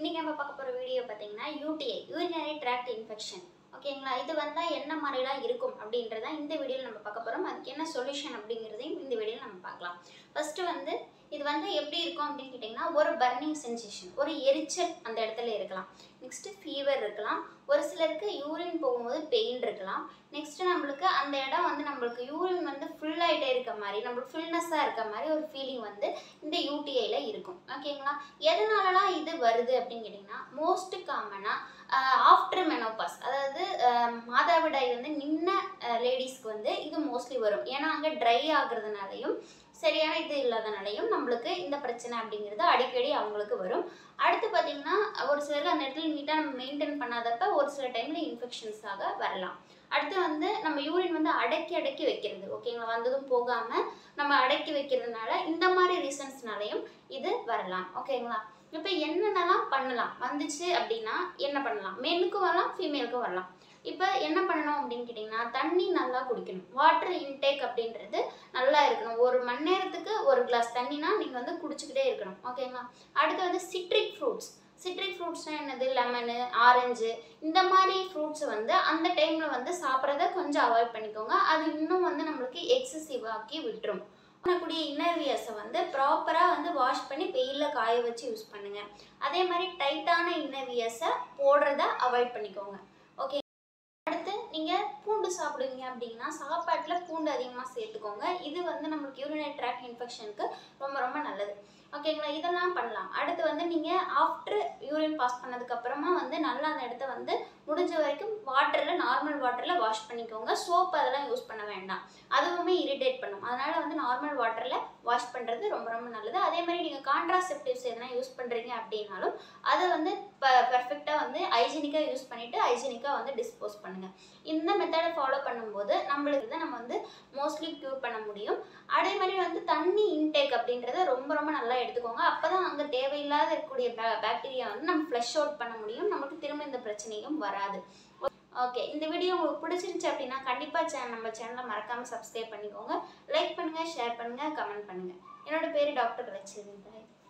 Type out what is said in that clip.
இன்னைக்கு நம்ம பார்க்க போகிற வீடியோ பார்த்தீங்கன்னா யூடிஐ யூரினரி ட்ராக்ட் இன்ஃபெக்ஷன் ஓகேங்களா இது வந்தால் என்ன மாதிரிலாம் இருக்கும் அப்படின்றத இந்த வீடியோவில் நம்ம பார்க்க போகிறோம் அதுக்கு என்ன சொல்யூஷன் அப்படிங்கிறதையும் இந்த வீடியோவில் நம்ம பார்க்கலாம் ஃபஸ்ட்டு வந்து இது வந்து எப்படி இருக்கும் அப்படின்னு கேட்டிங்கன்னா ஒரு பர்னிங் சென்சேஷன் ஒரு எரிச்சல் அந்த இடத்துல இருக்கலாம் நெக்ஸ்ட்டு ஃபீவர் இருக்கலாம் ஒரு சிலருக்கு யூரின் போகும்போது பெயின் இருக்கலாம் நெக்ஸ்ட்டு நம்மளுக்கு அந்த இடம் வந்து நம்மளுக்கு யூரின் வந்து full ஆயிட்டே இருக்க மாதிரி நம்மளுக்கு ஃபுல்னஸாக இருக்க மாதிரி ஒரு ஃபீலிங் வந்து இந்த யூடிஐல இருக்கும் ஓகேங்களா எதனாலலாம் இது வருது அப்படின்னு கேட்டிங்கன்னா மோஸ்ட் காமனாக ஆஃப்டர் மெனோபாஸ் அதாவது ஆஹ் மாதவிடாய் வந்து நின்ன லேடிஸ்க்கு வந்து இது மோஸ்ட்லி வரும் ஏன்னா அங்கே ட்ரை ஆகுறதுனாலையும் சரியான இது இல்லாதனாலையும் நம்மளுக்கு இந்த பிரச்சனை அப்படிங்கிறது அடிக்கடி அவங்களுக்கு வரும் அடுத்து பார்த்தீங்கன்னா ஒரு சிலர் அந்த இடத்துல நீட்டாக நம்ம மெயின்டைன் பண்ணாதப்ப ஒரு சில டைமில் இன்ஃபெக்ஷன்ஸாக வரலாம் அடுத்து வந்து நம்ம யூரின் வந்து அடக்கி அடக்கி வைக்கிறது ஓகேங்களா வந்ததும் போகாமல் நம்ம அடக்கி வைக்கிறதுனால இந்த மாதிரி ரீசன்ஸ்னாலையும் இது வரலாம் ஓகேங்களா இப்போ என்னென்னலாம் பண்ணலாம் வந்துச்சு அப்படின்னா என்ன பண்ணலாம் மென்னுக்கும் வரலாம் ஃபீமேலுக்கும் வரலாம் இப்போ என்ன பண்ணணும் அப்படின்னு கேட்டிங்கன்னா தண்ணி நல்லா குடிக்கணும் வாட்டர் இன்டேக் அப்படின்றது நல்லா இருக்கணும் ஒரு மணி நேரத்துக்கு ஒரு கிளாஸ் தண்ணினா நீங்கள் வந்து குடிச்சிக்கிட்டே இருக்கணும் ஓகேங்களா அடுத்து வந்து சிட்ரிக் ஃப்ரூட்ஸ் சிட்ரிக் ஃப்ரூட்ஸ்னால் என்னது லெமனு ஆரஞ்சு இந்த மாதிரி ஃப்ரூட்ஸ் வந்து அந்த டைமில் வந்து சாப்பிட்றத கொஞ்சம் அவாய்ட் பண்ணிக்கோங்க அது இன்னும் வந்து நம்மளுக்கு எக்ஸசிவ் ஆக்கி விட்டுரும் பண்ணக்கூடிய இன்னர் வியர்ஸை வந்து ப்ராப்பராக வந்து வாஷ் பண்ணி வெயிலில் காய வச்சு யூஸ் பண்ணுங்கள் அதே மாதிரி டைட்டான இன்னர் வியர்ஸை போடுறத அவாய்ட் பண்ணிக்கோங்க ஓகே அடுத்து நீங்கள் பூண்டு சாப்பிடுவீங்க அப்படின்னா சாப்பாட்டில் பூண்டு அதிகமாக சேர்த்துக்கோங்க இது வந்து நம்மளுக்கு யூரினரி ட்ராக் இன்ஃபெக்ஷனுக்கு ரொம்ப ரொம்ப நல்லது ஓகேங்களா இதெல்லாம் பண்ணலாம் அடுத்து வந்து நீங்கள் ஆஃப்டர் யூரின் பாஸ் பண்ணதுக்கப்புறமா வந்து நல்லா அந்த இடத்த வந்து முடிஞ்ச வரைக்கும் வாட்டரில் நார்மல் வாட்டரில் வாஷ் பண்ணிக்கோங்க சோப் அதெல்லாம் யூஸ் பண்ண வேண்டாம் அதுவுமே இரிட்டேட் பண்ணும் அதனால் வந்து நார்மல் வாட்டரில் வாஷ் பண்ணுறது ரொம்ப ரொம்ப நல்லது அதே மாதிரி நீங்கள் கான்ட்ராசெப்டிவ்ஸ் எதனா யூஸ் பண்ணுறீங்க அப்படின்னாலும் அதை வந்து ப பர்ஃபெக்டாக வந்து ஹைஜீனிக்காக யூஸ் பண்ணிவிட்டு ஹைஜீனிக்காக வந்து டிஸ்போஸ் பண்ணுங்கள் இந்த மெத்தடை ஃபாலோ பண்ணும்போது நம்மளுக்கு இதை நம்ம வந்து மோஸ்ட்லி க்யூர் பண்ண முடியும் அதே மாதிரி வந்து தண்ணி இன்டேக் அப்படின்றத ரொம்ப ரொம்ப நல்லா எடுத்துக்கோங்க அப்போ தான் அங்கே தேவையில்லாத இருக்கக்கூடிய பே பாக்டீரியா வந்து நம்ம ஃப்ளஷ் அவுட் பண்ண முடியும் நமக்கு திரும்ப இந்த பிரச்சனையும் வராது ஓகே இந்த வீடியோ உங்களுக்கு பிடிச்சிருந்துச்சு அப்படின்னா கண்டிப்பாக சே நம்ம சேனலை மறக்காமல் சப்ஸ்கிரைப் பண்ணிக்கோங்க லைக் பண்ணுங்கள் ஷேர் பண்ணுங்கள் கமெண்ட் பண்ணுங்கள் என்னோட பேர் டாக்டர் ரச்சில் பாய்